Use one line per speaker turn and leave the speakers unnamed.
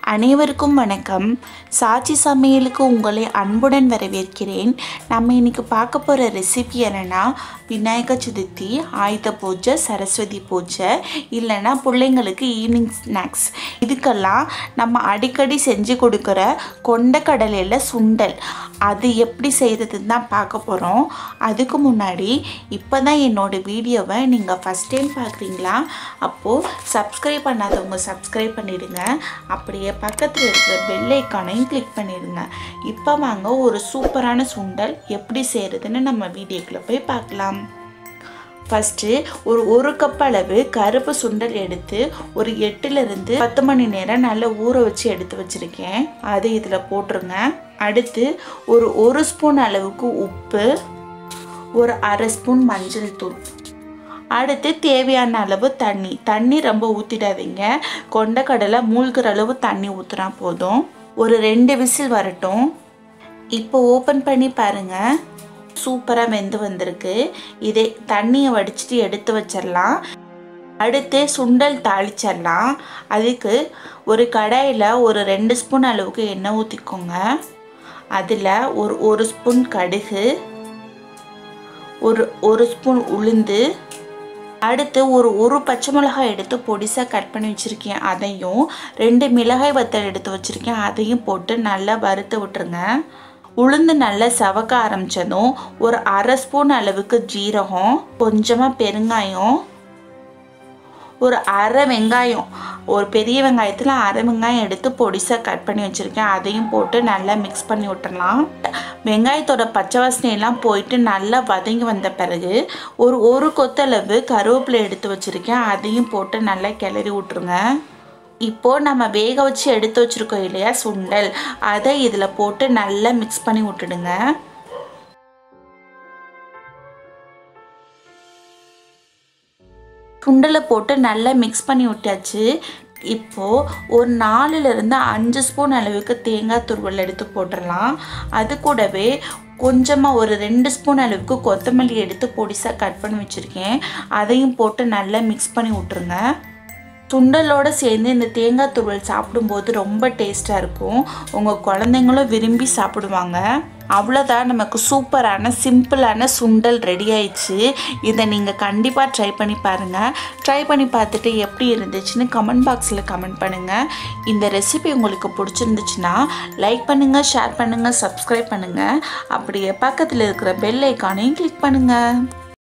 அனைவருக்கும் வணக்கம் சாட்சி சமையலுக்கு உங்களை அன்புடன் வரவேற்கிறேன் நம்ம இன்னைக்கு பார்க்க போகிற ரெசிபி என்னென்னா விநாயகர் சதுர்த்தி ஆயுத பூஜை சரஸ்வதி பூஜை இல்லைன்னா பிள்ளைங்களுக்கு ஈவினிங் ஸ்நாக்ஸ் இதுக்கெல்லாம் நம்ம அடிக்கடி செஞ்சு கொடுக்குற கொண்டக்கடலையில் சுண்டல் அது எப்படி செய்கிறதுன்னு தான் பார்க்க போகிறோம் அதுக்கு முன்னாடி இப்போ தான் என்னோடய வீடியோவை நீங்கள் ஃபஸ்ட் டைம் பார்க்குறீங்களா அப்போது சப்ஸ்கிரைப் பண்ணாதவங்க சப்ஸ்கிரைப் பண்ணிடுங்க அப்படியே பக்கத்தில் இருக்கிற பெல் ஐக்கானையும் கிளிக் பண்ணிடுங்க இப்போ வாங்க ஒரு சூப்பரான சுண்டல் எப்படி செய்கிறதுன்னு நம்ம வீடியோக்குள்ளே போய் பார்க்கலாம் ஃபஸ்ட்டு ஒரு ஒரு கப் அளவு கருப்பு சுண்டல் எடுத்து ஒரு எட்டுலேருந்து பத்து மணி நேரம் நல்லா ஊற வச்சு எடுத்து வச்சுருக்கேன் அது இதில் போட்டுருங்க அடுத்து ஒரு ஒரு ஸ்பூன் அளவுக்கு உப்பு ஒரு அரை ஸ்பூன் மஞ்சள் தூள் அடுத்து தேவையான அளவு தண்ணி தண்ணி ரொம்ப ஊற்றிடாதீங்க கொண்டக்கடலை மூழ்கிற அளவு தண்ணி ஊற்றினா போதும் ஒரு ரெண்டு விசில் வரட்டும் இப்போ ஓப்பன் பண்ணி பாருங்கள் சூப்பராக வெந்து வந்திருக்கு இதே தண்ணியை வடிச்சிட்டு எடுத்து வச்சிடலாம் அடுத்து சுண்டல் தாளிச்சிடலாம் அதுக்கு ஒரு கடாயில் ஒரு ரெண்டு ஸ்பூன் அளவுக்கு எண்ணெய் ஊற்றிக்கோங்க அதில் ஒரு ஒரு ஸ்பூன் கடுகு ஒரு ஒரு ஸ்பூன் உளுந்து அடுத்து ஒரு ஒரு பச்சை மிளகாய் எடுத்து பொடிசாக கட் பண்ணி வச்சுருக்கேன் அதையும் ரெண்டு மிளகாய் வத்தல் எடுத்து வச்சுருக்கேன் அதையும் போட்டு நல்லா வறுத்து விட்டுருங்க உளுந்து நல்லா சவக்க ஆரம்பித்ததும் ஒரு அரை ஸ்பூன் அளவுக்கு ஜீரகம் கொஞ்சமாக பெருங்காயம் ஒரு அரை வெங்காயம் ஒரு பெரிய வெங்காயத்தில் அரை வெங்காயம் எடுத்து பொடிசாக கட் பண்ணி வச்சுருக்கேன் அதையும் போட்டு நல்லா மிக்ஸ் பண்ணி விட்டுறலாம் வெங்காயத்தோட பச்சை வாசனையெல்லாம் போயிட்டு நல்லா வதங்கி வந்த பிறகு ஒரு ஒரு கொத்தளவு கருவேப்பிலை எடுத்து வச்சுருக்கேன் அதையும் போட்டு நல்லா கிளறி விட்ருங்க இப்போது நம்ம வேக வச்சு எடுத்து வச்சுருக்கோம் இல்லையா சுண்டல் அதை இதில் போட்டு நல்லா மிக்ஸ் பண்ணி விட்டுடுங்க சுண்டலை போட்டு நல்லா மிக்ஸ் பண்ணி விட்டாச்சு இப்போது ஒரு நாலுலேருந்து அஞ்சு ஸ்பூன் அளவுக்கு தேங்காய் துருவல் எடுத்து போட்டுடலாம் அது கூடவே கொஞ்சமாக ஒரு ரெண்டு ஸ்பூன் அளவுக்கு கொத்தமல்லி எடுத்து பொடிசாக கட் பண்ணி வச்சுருக்கேன் அதையும் போட்டு நல்லா மிக்ஸ் பண்ணி விட்ருங்க சுண்டலோடு சேர்ந்து இந்த தேங்காய் துருவல் சாப்பிடும்போது ரொம்ப டேஸ்ட்டாக இருக்கும் உங்கள் குழந்தைங்களும் விரும்பி சாப்பிடுவாங்க அவ்வளோதான் நமக்கு சூப்பரான சிம்பிளான சுண்டல் ரெடி ஆயிடுச்சு இதை நீங்கள் கண்டிப்பாக ட்ரை பண்ணி பாருங்கள் ட்ரை பண்ணி பார்த்துட்டு எப்படி இருந்துச்சுன்னு கமெண்ட் பாக்ஸில் கமெண்ட் பண்ணுங்கள் இந்த ரெசிபி உங்களுக்கு பிடிச்சிருந்துச்சுன்னா லைக் பண்ணுங்கள் ஷேர் பண்ணுங்கள் சப்ஸ்கிரைப் பண்ணுங்கள் அப்படியே பக்கத்தில் இருக்கிற பெல் ஐக்கானையும் கிளிக் பண்ணுங்கள்